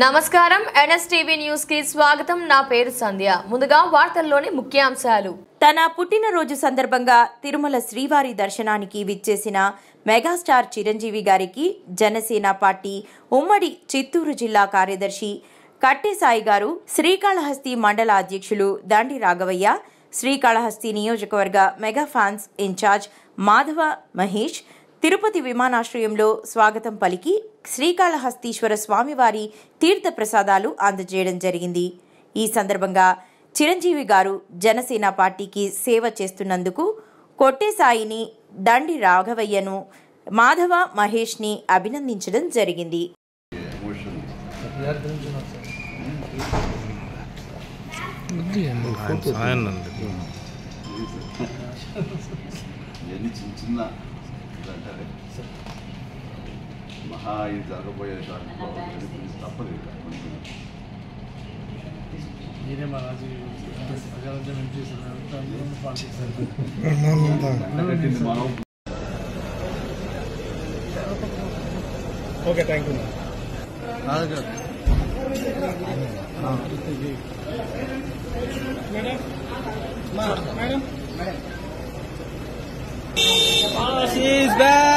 నమస్కారం NSTV news కి స్వాగతం నా పేరు సంధ్య ముందుగా వార్తల్లోని ముఖ్యాంశాలు తన పుట్టినరోజు సందర్భంగా తిరుమల శ్రీవారి దర్శనానికి విచ్చేసిన మెగాస్టార్ చిరంజీవి గారికి జనసేన పార్టీ ఉమ్మడి చిత్తూరు జిల్లా కార్యదర్శి కట్టె సాయి గారు శ్రీకాళహస్తి మండల అధ్యక్షులు దండి రాఘవయ్య శ్రీకాళహస్తి నియోజకవర్గ mega fans incharge Madhava Mahesh Tirupati విమానాశ్రయంలో స్వాగతం పలికి శ్రీకాళహస్తీశ్వర స్వామివారి తీర్థ ప్రసాదాలు అందజేయడం జరిగింది ఈ సందర్భంగా చిరంజీవి గారు జనసేన పార్టీకి సేవ చేస్తున్నందుకు కొట్టేసాయిని దండి రాఘవయ్యను మాధవ మహేష్ని అభినందించడం జరిగింది ఆయన అండి ఇవన్నీ చిన్న చిన్న ఇదంటారే మహా ఇది జరగబోయే షాట్లో ఇవన్నీ కొంచెం తప్పదు ఇక కొంచెం నేనే మా రాజు ప్రజలంతా మేము చేసిన పాలిటిక్స్ కట్టింది మనం okay thank you madam madam